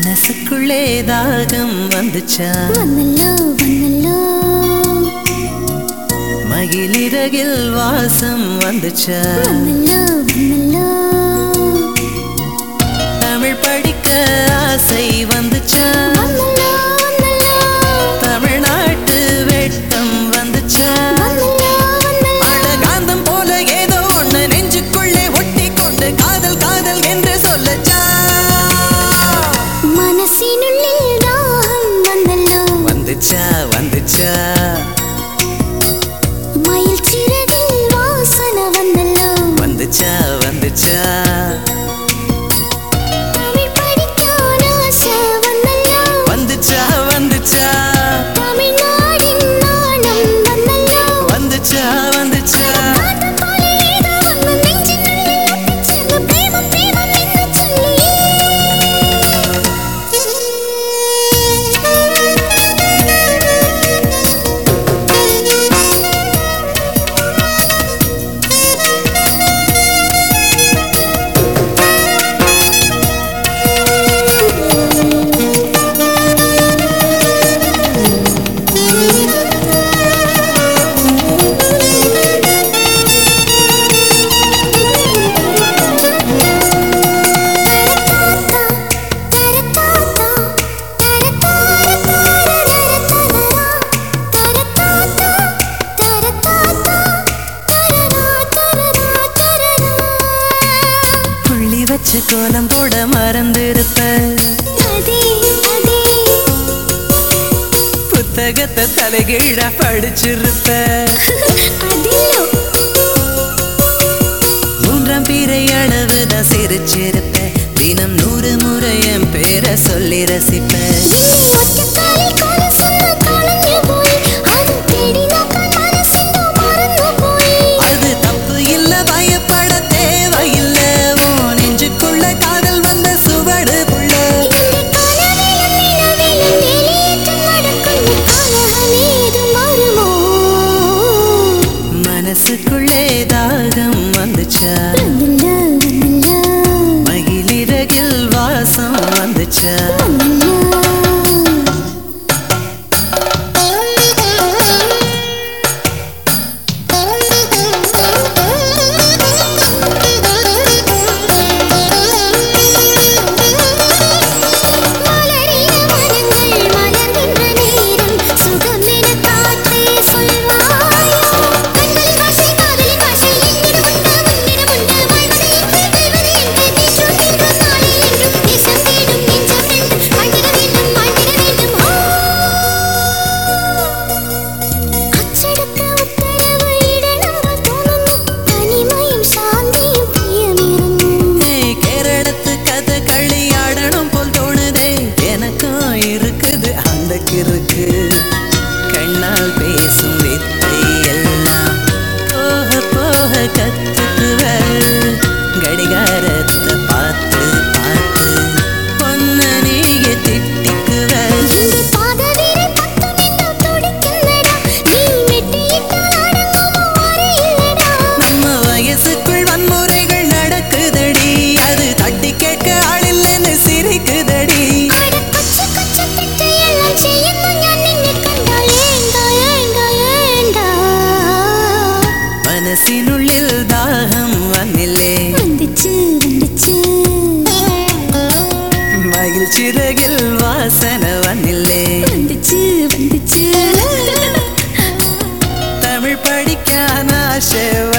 மனசுக்குள்ளே தாகம் வந்துச்சா வந்தல்லோ வந்தல்லோ மகிழிறகில் வாசம் வந்துச்சா வந்தல்லோ வந்தல்லோ தமிழ் படிக்க ஆசை வந்துச்சா வந்தல்லோ வந்தல்லோ தமிழ்நாட்டு வெட்கம் வந்துச்சா வந்தல்லோ வந்தல்லோ அழகாந்தம் போல ஏதோ ஒண்ணு நெஞ்சுக்குள்ளே ஒட்டி கொண்டு காதல் காதல் என்று சொல்லச்சா மனசினுள்ளில் தாகம் வந்தல்லோ வந்துச்சா வந்துச்சா மயில் சிறகில் வாசனை வந்தல்லோ வந்துச்சா வந்துச்சா தமிழ் படிக்கான ஆசை வந்தல்லோ வந்துச்சா வந்துச்சா தமிழ்நாடின் நாணம் வந்தல்லோ வந்துச்சா வந்துச்சா காதல் போல ஏதோ ஒன்று நெஞ்சினுள்ளில் ஒட்டிச்சேர்ந்து பிரேமம் பிரேமம் என்று புள்ளி வச்சு கோலம் போட மறந்திருப்ப புத்தகத்தை தலைகீழ படிச்சிருப்ப மூன்றாம் பிறை அளவுதான் சிரிச்சிருப்ப தினம் நூறு முறை என் பேரை சொல்லி ரசிப்ப அது தப்பு இல்ல பயப்பட தேவையில்ல உன் நெஞ்சுக்குள்ள காதல் வந்த சுவடு புள்ள மனசுக்குள்ளே தாகம் வந்துச்சா மகிழிறகில் வாசம் வந்துச்சா மலரின மரங்கள் மலர்கின்ற நேரம் சுகம் என காற்றே சொல்வாயோ கண்களின் பாஷை காதலின் பாஷை என்னிடம் உண்டு உன்னிடம் உண்டு வாழ்வது என்று வெல்வது என்று பேசும் என்றும் நாளை என்றும் தேசம் தேடும் நெஞ்சம் ரெண்டும் வாழ்ந்திட வேண்டும் வாழ்ந்திட வேண்டும் ஓ அச்சடிக்க உத்தரவு இடனங்கள் தோணும் தனிமையும் சாந்தியும் பிரியமிருந்தும் ஏய், கேரளத்து கதை களியாடணும் போல் தோணுதே எனக்கும் இருக்குது அந்த கிறுக்கு கண்ணால் பேசும் வித்தை எல்லாம் போக போக கத்துக்குவ கடிகாரத்தை பார்த்து பார்த்து பொண்ண நீங்க திட்டிக்குவ இந்த பாதவீரன் பக்கம் இன்னும் துடிக்கின்றடா. நீ மெட்டியிட்டால் அடங்குமோ அறியில்லடா. நம்ம வயசுக்குள் வன்முறைகள் நடக்குதடி அது தட்டி கேட்க ஆளில்லைன்னு சிரிக்குதடி அட கொச்சு கொச்சு திட்டையெல்லாம் ചെയ്യുന്നു ഞാൻ നിന്നെ കണ്ടാൽ ഏണ്ടാ, ഏണ്ടാ, ഏണ്ടാ. மனசினுள்ளில் தாகம் வந்தில்லே വന്ദിച്ച്, വന്ദിച്ച്. மகிழ் சிறகில் வாசனை வந்தில்லே വന്ദിച്ച്, വന്ദിച്ച്. தமிழ் படிக்கான ஆசை